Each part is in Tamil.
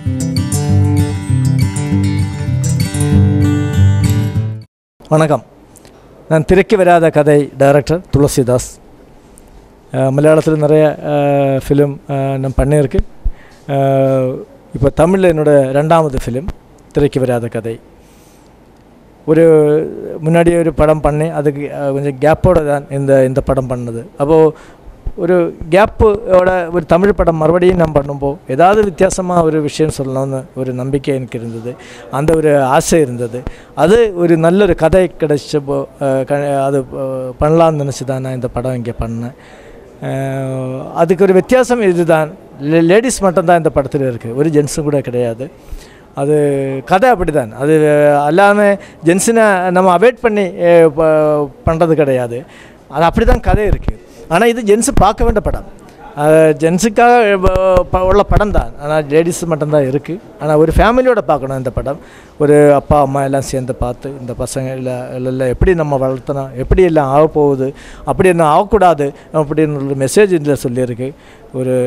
வணக்கம் நான் திரைக்கு வராத கதை டைரக்டர் துளசிதாஸ் அஹ், மலையாளத்தில் நிறைய ஃபிலிம் நான் பண்ணியிருக்கு அஹ், இப்போ தமிழில் என்னோட ரெண்டாவது ஃபிலிம் திரைக்கு வராத கதை ஒரு முன்னாடி ஒரு படம் பண்ணி அதுக்கு அஹ், கொஞ்சம் கேப்போட தான் இந்த இந்த படம் பண்ணது அப்போது ஒரு கேப்போட ஒரு தமிழ் படம் மறுபடியும் நான் பண்ணும்போது ஏதாவது வித்தியாசமாக ஒரு விஷயம் சொல்லணும்னு ஒரு நம்பிக்கை எனக்கு இருந்தது அந்த ஒரு ஆசை இருந்தது அது ஒரு நல்ல ஒரு கதை கிடைச்சப்போ அஹ், க அது அஹ், பண்ணலாம்னு நினச்சி தான் நான் இந்த படம் இங்கே பண்ணேன் அஹ், அதுக்கு ஒரு வித்தியாசம் இதுதான் லேடிஸ் மட்டும்தான் இந்த படத்தில் இருக்குது ஒரு ஜென்ஸும் கூட கிடையாது அது கதை அப்படி தான் அது எல்லாமே ஜென்ஸினை நம்ம அவாய்ட் பண்ணி பண்ணுறது கிடையாது அது அப்படி தான் கதை இருக்குது ஆனால் இது ஜென்ஸு பார்க்க வேண்டிய படம் ஜென்ஸுக்காக அஹ், ப- உள்ள படம் தான் ஆனால் லேடிஸ் மட்டும்தான் இருக்குது ஆனால் ஒரு ஃபேமிலியோட பார்க்கணும் இந்த படம் ஒரு அப்பா அம்மா எல்லாம் சேர்ந்து பார்த்து இந்த பசங்க இல்லை இல்லை எப்படி நம்ம வளர்த்தணும் எப்படி எல்லாம் ஆக போகுது அப்படி என்ன ஆகக்கூடாது அப்படின்னு ஒரு மெசேஜ் இதில் சொல்லியிருக்கு ஒரு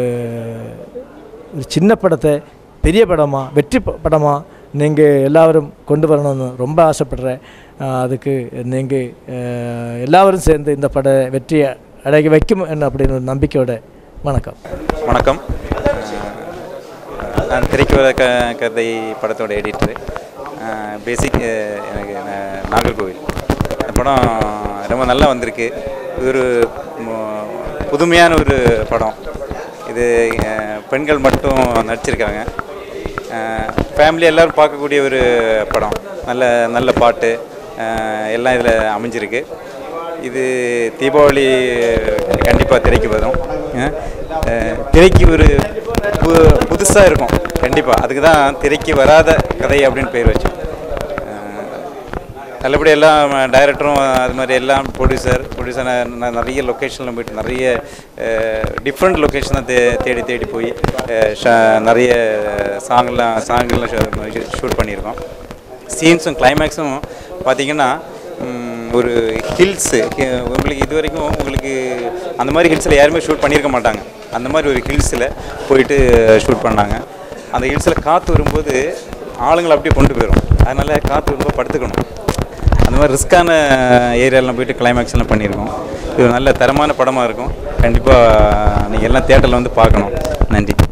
ஒரு சின்ன படத்தை பெரிய படமா வெற்றி ப- படமா நீங்கள் எல்லாரும் கொண்டு வரணும்னு ரொம்ப ஆசைப்படுறேன் அஹ் அதுக்கு நீங்கள் எல்லாரும் சேர்ந்து இந்த பட வெற்றி அடைய வைக்கும் என்ன அப்படின்னு ஒரு நம்பிக்கையோட வணக்கம் வணக்கம் அஹ் நான் திரைக்கு வர க கதை படத்தோட எடிட்டரு பேசிக் எனக்கு நா- நாகர்கோவில் இந்த படம் ரொம்ப நல்லா வந்திருக்கு இது ஒரு மு- புதுமையான ஒரு படம் இது அஹ், பெண்கள் மட்டும் நடிச்சிருக்காங்க ஃபேமிலி எல்லோரும் பார்க்கக்கூடிய ஒரு படம் நல்ல நல்ல பாட்டு அஹ், எல்லாம் இதில் அமைஞ்சிருக்கு இது தீபாவளி கண்டிப்பாக திரைக்கு வரும் அஹ், அஹ், திரைக்கு ஒரு பு புதுசாக இருக்கும் கண்டிப்பாக அதுக்கு தான் திரைக்கு வராத கதை அப்படின்னு பேர் வச்சோம் அஹ், நல்லபடியாக எல்லாம் டைரக்டரும் அது மாதிரி எல்லாம் ப்ரொடியூசர் ப்ரொடியூசர் நிறைய லொக்கேஷனில் போயிட்டு நிறைய டிஃப்ரெண்ட் லொக்கேஷனை தே தேடி தேடி போய் அஹ், ஷ- நிறைய சாங்லாம் சாங்கெல்லாம் ஷூட் பண்ணியிருக்கோம் சீன்ஸும் கிளைமேக்ஸும் பார்த்தீங்கன்னா ம், ஒரு ஹில்ஸு உங்களுக்கு இது வரைக்கும் உங்களுக்கு அந்த மாதிரி ஹில்ஸில் யாருமே ஷூட் பண்ணியிருக்க மாட்டாங்க அந்த மாதிரி ஒரு ஹில்ஸில் போயிட்டு ஷூட் பண்ணாங்க அந்த ஹில்ஸில் காற்று வரும்போது ஆளுங்களை அப்படியே கொண்டு போயிடும் அதனால் காற்று வரும்போது படுத்துக்கணும் அந்த மாதிரி ரிஸ்க்கான ஏரியாலாம் போயிட்டு கிளைமேக்ஸ் எல்லாம் பண்ணியிருக்கோம் இது ஒரு நல்ல தரமான படமாக இருக்கும் கண்டிப்பாக நீங்கள் எல்லாம் தேட்டரில் வந்து பார்க்கணும் நன்றி